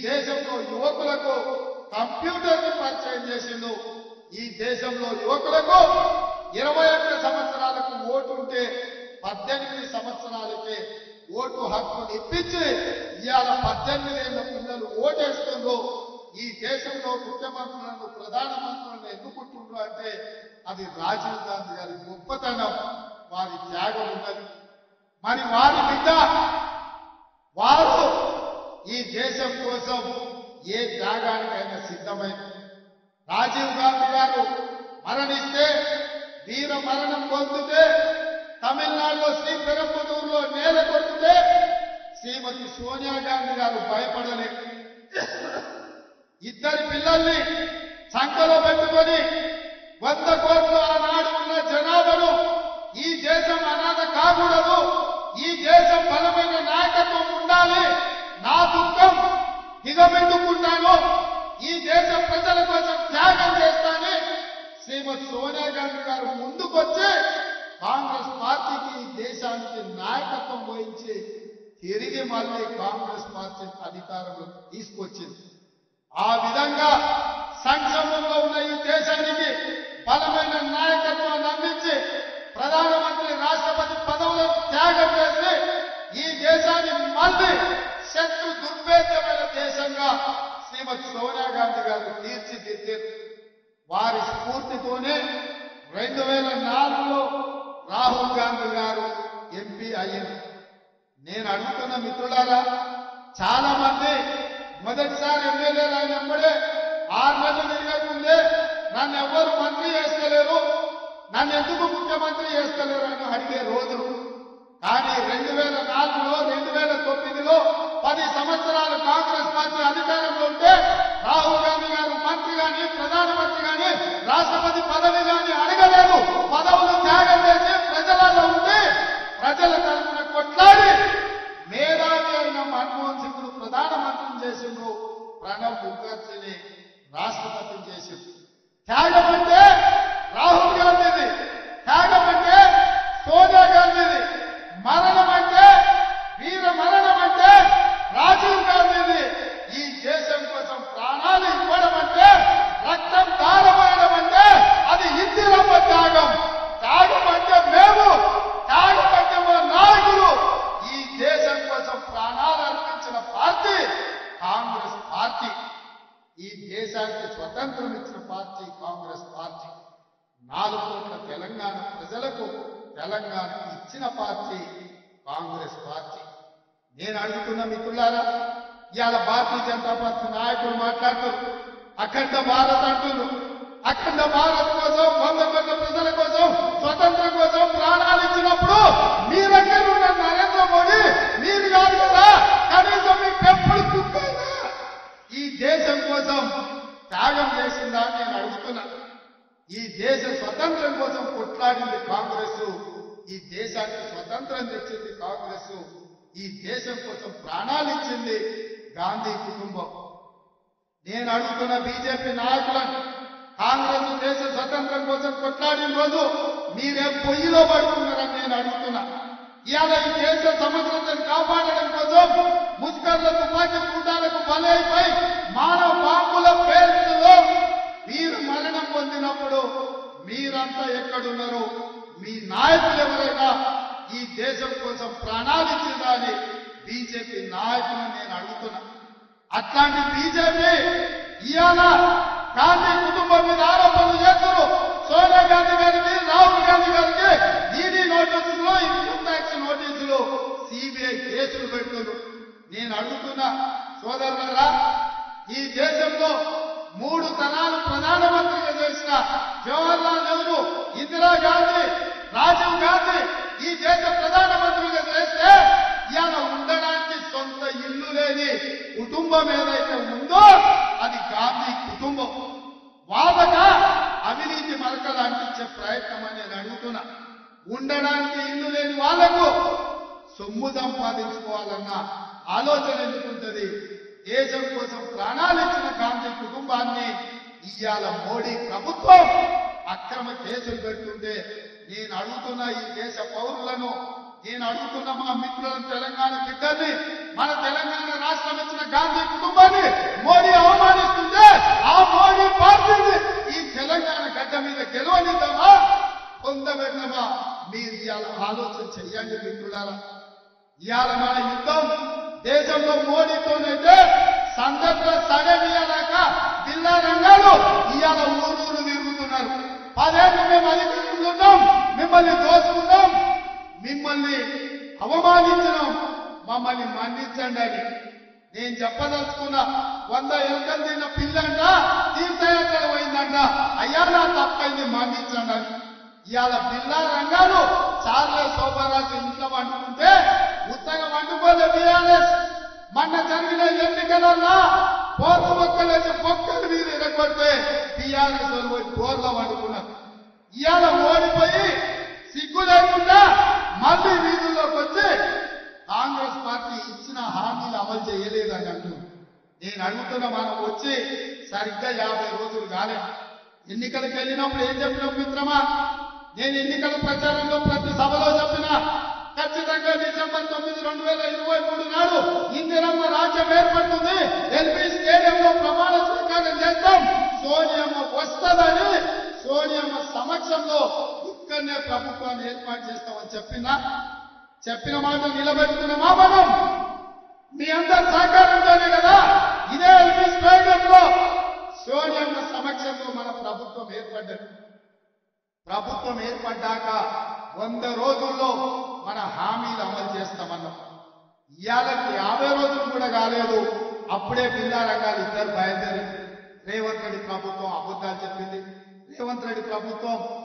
దేశంలో యువకులకు కంప్యూటర్ ని పరిచయం చేసిండు ఈ దేశంలో యువకులకు ఇరవై ఒక్క సంవత్సరాలకు ఓటు ఉంటే పద్దెనిమిది సంవత్సరాలకే ఓటు హక్కును ఇప్పించి ఇవాళ పద్దెనిమిది ఏళ్ల పిల్లలు ఓటేస్తుండ్రు ఈ దేశంలో ముఖ్యమంత్రులను ప్రధానమంత్రులను ఎన్నుకుంటుండ్రు అంటే అది రాజీవ్ గాంధీ గారి గొప్పతనం వారి త్యాగం ఉన్నది మరి వారి బిడ్డ వారు ఈ దేశం కోసం ఏ త్యాగానికైనా సిద్ధమైన రాజీవ్ గాంధీ గారు మరణిస్తే వీర మరణం పొందితే తమిళనాడులో శ్రీ పెరంబదూరులో నేల కొడితే శ్రీమతి సోనియా గాంధీ గారు భయపడలే ఇద్దరి పిల్లల్ని సంఖలో పెట్టుకొని వంద కోట్లు ఆనాడు ఉన్న జనాభాను ఈ దేశం అనాథ కాకూడదు ఈ దేశం బలమైన నాయకత్వం ఉండాలి నా దుఃఖం దిగబెట్టుకుంటాను ఈ దేశ ప్రజల కోసం త్యాగం చేస్తానని శ్రీమతి సోనియా గాంధీ గారు ముందుకొచ్చి కాంగ్రెస్ పార్టీకి ఈ దేశానికి నాయకత్వం వహించి తిరిగి మళ్ళీ కాంగ్రెస్ పార్టీ అధికారంలో తీసుకొచ్చింది ఆ విధంగా సంక్షేమంలో ఉన్న ఈ దేశానికి బలమైన నాయకత్వాన్ని అందించి ప్రధానమంత్రి రాష్ట్రపతి పదవులను త్యాగం చేసి ఈ దేశాన్ని మళ్ళీ శత్రు దుర్భేద్యమైన దేశంగా శ్రీమతి సోనియా గాంధీ గారు తీర్చిదిద్దారు వారి స్ఫూర్తితోనే రెండు వేల నాలుగులో రాహుల్ గాంధీ గారు ఎంపీ అయ్యింది నేను అడుగుతున్న మిత్రులారా చాలా మంది మొదటిసారి ఎమ్మెల్యేలు అయినప్పుడే ఆరు నెలలు తిరగకముందే నన్ను ఎవరు మంత్రి చేస్తలేరు నన్ను ఎందుకు ముఖ్యమంత్రి చేస్తలేరు అని అడిగే రోజులు కానీ రెండు వేల నాలుగులో రెండు వేల తొమ్మిదిలో పది సంవత్సరాలు కాంగ్రెస్ పార్టీ అధికారంలో ఉంటే రాహుల్ గాంధీ గారు మంత్రి గాని ప్రధానమంత్రి గాని రాష్ట్రపతి పదవి గాని అడగలేదు పదవులు త్యాగం చేసి ప్రజలలో ఉండి ప్రజల తరఫున కొట్లాడి మేధావి అయిన మన్మోహన్ సింగ్ ప్రధానమంత్రిని చేసిండు ప్రణబ్ ముఖర్జీని రాష్ట్రపతిని చేసిండు త్యాగం అంటే రాహుల్ గాంధీది త్యాగం అంటే సోనియా గాంధీది మరణం అంటే వీర మరణం అంటే రాజీవ్ గాంధీది ఈ దేశం కోసం ప్రాణాలు ఇవ్వడం అంటే రక్తం దారమయడం అంటే అది ఇందిరమ్మ త్యాగం త్యాగం అంటే మేము త్యాగం అంటే మా నాయకులు ఈ దేశం కోసం ప్రాణాలు అర్పించిన పార్టీ కాంగ్రెస్ పార్టీ ఈ దేశానికి స్వతంత్రం ఇచ్చిన పార్టీ కాంగ్రెస్ పార్టీ నాలుగు కోట్ల తెలంగాణ ప్రజలకు తెలంగాణ ఇచ్చిన పార్టీ కాంగ్రెస్ పార్టీ నేను అడుగుతున్న మిత్రులారా ఇవాళ భారతీయ జనతా పార్టీ నాయకులు మాట్లాడుతారు అఖండ భారత్ అంటున్నారు అఖండ భారత్ కోసం వంద కోట్ల ప్రజల కోసం స్వతంత్రం కోసం ప్రాణాలు ఇచ్చినప్పుడు మీ దగ్గర ఉన్న నరేంద్ర మోడీ మీరు కాదు కదా కనీసం మీ పెంపుడు కుక్కైనా ఈ దేశం కోసం త్యాగం చేసిందా అని నేను అడుగుతున్నా ఈ దేశ స్వతంత్రం కోసం కొట్లాడింది కాంగ్రెస్ ఈ దేశానికి స్వతంత్రం తెచ్చింది కాంగ్రెస్ ఈ దేశం కోసం ప్రాణాలు ఇచ్చింది గాంధీ కుటుంబం నేను అడుగుతున్న బీజేపీ నాయకులను కాంగ్రెస్ దేశ స్వతంత్రం కోసం కొట్లాడిన రోజు మీరేం పొయ్యిలో పడుతున్నారని నేను అడుగుతున్నా ఇవాళ ఈ దేశ సమగ్రతను కాపాడడం కోసం ముస్కర్ల తుపాకీ కూటాలకు బలైపోయి మానవ బాంబుల పేరులో మీరు మరణం పొందినప్పుడు మీరంతా ఎక్కడున్నారు మీ నాయకులు ఎవరైనా ఈ దేశం కోసం ప్రాణాలు ఇచ్చిందా అని బీజేపీ నాయకులను నేను అడుగుతున్నా అట్లాంటి బీజేపీ ఇవాళ గాంధీ కుటుంబం మీద ఆరోపణలు చేస్తారు సోనియా గాంధీ గారికి రాహుల్ గాంధీ గారికి ఈడీ నోటీసులు ఇన్కమ్ ట్యాక్స్ నోటీసులు సిబిఐ కేసులు పెడుతున్నారు నేను అడుగుతున్నా సోదరులారా ఈ దేశంలో మూడు తరాలు ప్రధానమంత్రిగా చేసిన జవహర్లాల్ నెహ్రూ ఇందిరాగాంధీ రాజీవ్ గాంధీ ఈ దేశ ప్రధానమంత్రిగా చేస్తే ఇవాళ ఉండడానికి సొంత ఇల్లు లేని కుటుంబం ఏదైతే ఉందో అది గాంధీ కుటుంబం వాళ్ళగా అవినీతి మరకలు అంటించే ప్రయత్నం అని నేను అడుగుతున్నా ఉండడానికి ఇల్లు లేని వాళ్లకు సొమ్ము సంపాదించుకోవాలన్న ఆలోచన ఎందుకుంటది దేశం కోసం ప్రాణాలు ఇచ్చిన గాంధీ కుటుంబాన్ని ఇవాళ మోడీ ప్రభుత్వం అక్రమ కేసులు పెడుతుంటే నేను అడుగుతున్న ఈ దేశ పౌరులను నేను అడుగుతున్న మా మిత్రులను తెలంగాణ బిడ్డల్ని మన తెలంగాణ రాష్ట్రం ఇచ్చిన గాంధీ కుటుంబాన్ని మోడీ అవమానిస్తుంటే ఆ మోడీ పార్టీని ఈ తెలంగాణ గడ్డ మీద గెలవనిద్దామా పొందబెడదామా మీరు ఇవాళ ఆలోచన చెయ్యండి మిత్రులారా ఇవాళ మన యుద్ధం దేశంలో మోడీతోనైతే సందర్భ సగమియలాక జిల్లా రంగాలు ఇవాళ ఊరూరు తిరుగుతున్నారు పదేళ్ళు మేము అధికారంలో ఉన్నాం మిమ్మల్ని దోచుకున్నాం మిమ్మల్ని అవమానించడం మమ్మల్ని మన్నించండి అని నేను చెప్పదలుచుకున్న వంద ఎలుకలు తిన్న పిల్లంట తీర్థయాత్ర పోయిందంట అయ్యా నా తప్పైంది మన్నించండి అని ఇవాళ పిల్ల రంగాలు చార్లే శోభరాజు ఇంట్లో వండుకుంటే ఉత్తగా వండుకోలే బీఆర్ఎస్ మొన్న జరిగిన ఎన్నికలల్లా పోత మొక్కలేసి మొక్కలు మీద ఎరగొడితే బీఆర్ఎస్ వాళ్ళు పోయి బోర్లో వండుకున్నారు ఇవాళ ఓడిపోయి సిగ్గు లేకుండా మళ్ళీ వీధుల్లోకి వచ్చి కాంగ్రెస్ పార్టీ ఇచ్చిన హామీలు అమలు చేయలేదని అంటున్నారు నేను అడుగుతున్న మనం వచ్చి సరిగ్గా యాభై రోజులు కాలే ఎన్నికలకు వెళ్ళినప్పుడు ఏం చెప్పినాం మిత్రమా నేను ఎన్నికల ప్రచారంలో ప్రతి సభలో చెప్పిన ఖచ్చితంగా డిసెంబర్ తొమ్మిది రెండు వేల ఇరవై మూడు నాడు ఇందిరమ్మ రాజ్యం ఏర్పడుతుంది ఎల్బీ స్టేడియంలో ప్రమాణ స్వీకారం చేస్తాం సోనియమ్మ వస్తుందని సోనియమ్మ సమక్షంలో ఇక్కడనే ప్రభుత్వాన్ని ఏర్పాటు చేస్తామని చెప్పినా చెప్పిన మాట నిలబెట్టుకున్నామా మనం మీ అందరి సహకారంతోనే కదా ఇదే ఎల్బీ స్టేడియంలో సోనియమ్మ సమక్షంలో మన ప్రభుత్వం ఏర్పడ్డది ప్రభుత్వం ఏర్పడ్డాక వంద రోజుల్లో మన హామీలు అమలు చేస్తామన్నాం ఇవాళకి యాభై రోజులు కూడా కాలేదు అప్పుడే బిల్లా రంగాలు ఇద్దరు బయలుదేరి రేవంత్ రెడ్డి ప్రభుత్వం అబద్ధాలు చెప్పింది రేవంత్ రెడ్డి ప్రభుత్వం